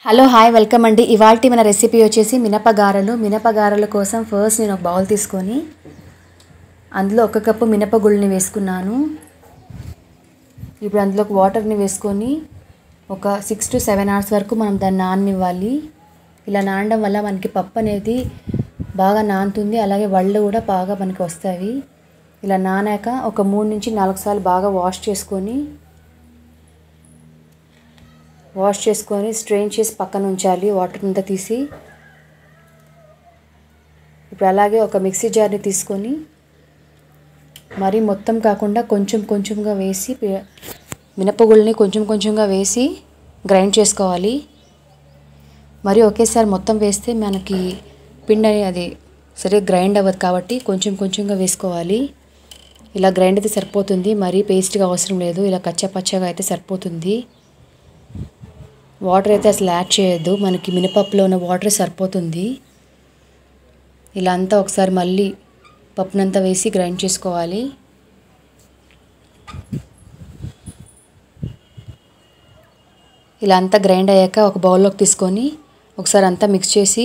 hello hi welcome అండి ఇవాళ మన రెసిపీ వచ్చేసి మినపగారలు మినపగారల కోసం ఫస్ట్ నేను ఒక బౌల్ తీసుకొని అందులో ఒక కప్పు మినపగుళ్ళని వేసుకున్నాను ఇప్పుడు అందులోకి వాటర్ని వేసుకొని ఒక సిక్స్ టు సెవెన్ అవర్స్ వరకు మనం దాన్ని నాననివ్వాలి ఇలా నానడం వల్ల మనకి పప్పు అనేది బాగా నానుతుంది అలాగే వళ్ళు కూడా బాగా మనకి వస్తాయి ఇలా నానాక ఒక మూడు నుంచి నాలుగు సార్లు బాగా వాష్ చేసుకొని వాష్ చేసుకొని స్ట్రెయిన్ చేసి పక్కన ఉంచాలి వాటర్ అంతా తీసి ఇప్పుడు అలాగే ఒక మిక్సీ జార్ని తీసుకొని మరి మొత్తం కాకుండా కొంచెం కొంచెంగా వేసి పి- మినపగుళ్ళని కొంచెం కొంచెంగా వేసి గ్రైండ్ చేసుకోవాలి మరి ఒకేసారి మొత్తం వేస్తే మనకి పిండి అనేది అది సరిగ్గా గ్రైండ్ అవ్వదు కాబట్టి కొంచెం కొంచెంగా వేసుకోవాలి ఇలా గ్రైండ్ అయితే సరిపోతుంది మరీ పేస్ట్గా అవసరం లేదు ఇలా కచ్చా పచ్చగా అయితే సరిపోతుంది వాటర్ అయితే అసలు యాడ్ చేయొద్దు మనకి మినపప్పులో ఉన్న వాటర్ సరిపోతుంది ఇలా అంతా ఒకసారి మళ్ళీ పప్పునంతా వేసి గ్రైండ్ చేసుకోవాలి ఇలా అంతా గ్రైండ్ అయ్యాక ఒక బౌల్లోకి తీసుకొని ఒకసారి అంతా మిక్స్ చేసి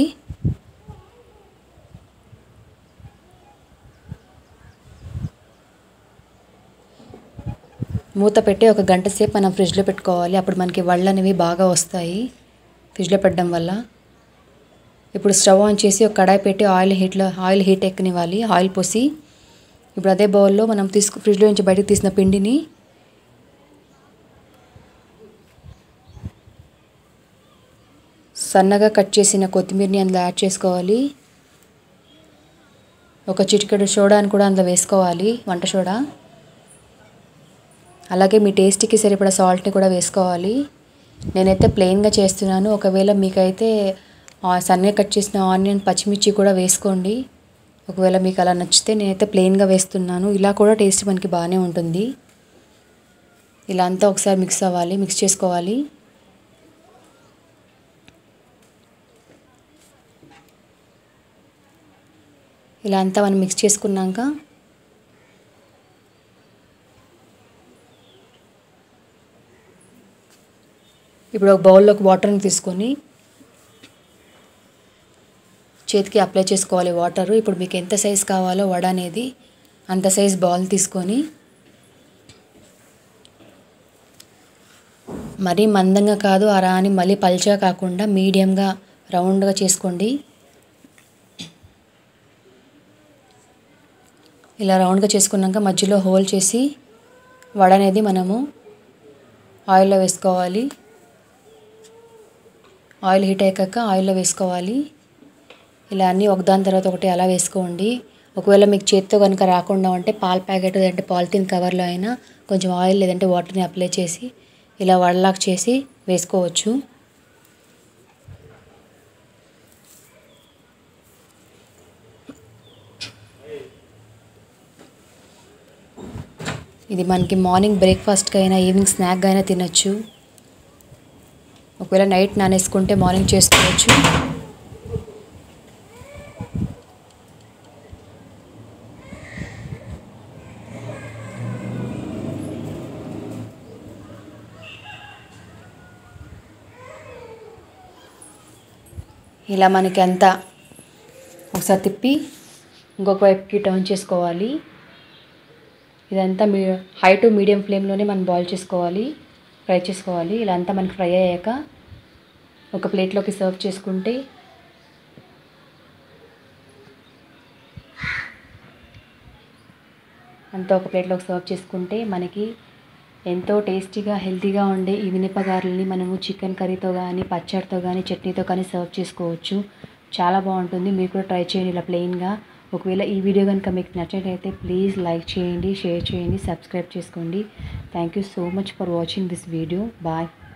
మూత పెట్టి ఒక గంట సేపు మనం ఫ్రిడ్జ్లో పెట్టుకోవాలి అప్పుడు మనకి వళ్ళు అనేవి బాగా వస్తాయి ఫ్రిడ్జ్లో పెట్టడం వల్ల ఇప్పుడు స్టవ్ ఆన్ చేసి ఒక కడాయి పెట్టి ఆయిల్ హీట్లో ఆయిల్ హీట్ ఎక్కనివ్వాలి ఆయిల్ పోసి ఇప్పుడు అదే బౌల్లో మనం తీసుకు ఫ్రిడ్జ్లో నుంచి బయటకు తీసిన పిండిని సన్నగా కట్ చేసిన కొత్తిమీరని అందులో యాడ్ చేసుకోవాలి ఒక చిటికెడు సోడాని కూడా అందులో వేసుకోవాలి వంట సోడా అలాగే మీ టేస్ట్కి సరిపడా సాల్ట్ని కూడా వేసుకోవాలి నేనైతే ప్లెయిన్గా చేస్తున్నాను ఒకవేళ మీకైతే ఆ సన్నగా కట్ చేసిన ఆనియన్ పచ్చిమిర్చి కూడా వేసుకోండి ఒకవేళ మీకు అలా నచ్చితే నేనైతే ప్లెయిన్గా వేస్తున్నాను ఇలా కూడా టేస్ట్ మనకి బాగానే ఉంటుంది ఇలా అంతా ఒకసారి మిక్స్ అవ్వాలి మిక్స్ చేసుకోవాలి ఇలా అంతా మనం మిక్స్ చేసుకున్నాక ఇప్పుడు ఒక బౌల్లోకి వాటర్ని తీసుకొని చేతికి అప్లై చేసుకోవాలి వాటర్ ఇప్పుడు మీకు ఎంత సైజ్ కావాలో వడ అనేది అంత సైజ్ బౌల్ తీసుకొని మరీ మందంగా కాదు అరా అని మళ్ళీ పల్చగా కాకుండా మీడియంగా రౌండ్గా చేసుకోండి ఇలా రౌండ్గా చేసుకున్నాక మధ్యలో హోల్ చేసి వడ అనేది మనము ఆయిల్లో వేసుకోవాలి ఆయిల్ హీట్ అయ్యాక ఆయిల్లో వేసుకోవాలి ఇలా అన్నీ ఒకదాని తర్వాత ఒకటి అలా వేసుకోండి ఒకవేళ మీకు చేత్తో కనుక రాకుండా ఉంటే పాల ప్యాకెట్ లేదంటే పాలిథిన్ కవర్లో అయినా కొంచెం ఆయిల్ లేదంటే వాటర్ని అప్లై చేసి ఇలా వడలాక్ చేసి వేసుకోవచ్చు ఇది మనకి మార్నింగ్ బ్రేక్ఫాస్ట్కి అయినా ఈవినింగ్ స్నాక్గా అయినా తినచ్చు ఒకవేళ నైట్ నానేసుకుంటే మార్నింగ్ చేసుకోవచ్చు ఇలా మనకి అంతా ఒకసారి తిప్పి ఇంకొక వైపుకి టర్న్ చేసుకోవాలి ఇదంతా మీ హై టు మీడియం ఫ్లేమ్లోనే మనం బాయిల్ చేసుకోవాలి ఫ్రై చేసుకోవాలి ఇలా అంతా మనకి ఫ్రై అయ్యాక ఒక ప్లేట్లోకి సర్వ్ చేసుకుంటే అంతా ఒక ప్లేట్లోకి సర్వ్ చేసుకుంటే మనకి ఎంతో టేస్టీగా హెల్తీగా ఉండే ఈ మినపగారల్ని మనము చికెన్ కర్రీతో కానీ పచ్చడితో కానీ చట్నీతో కానీ సర్వ్ చేసుకోవచ్చు చాలా బాగుంటుంది మీరు కూడా ట్రై చేయండి ఇలా ప్లెయిన్గా ఒకవేళ ఈ వీడియో కనుక మీకు నచ్చినట్లయితే ప్లీజ్ లైక్ చేయండి షేర్ చేయండి సబ్స్క్రైబ్ చేసుకోండి thank you so much for watching this video bye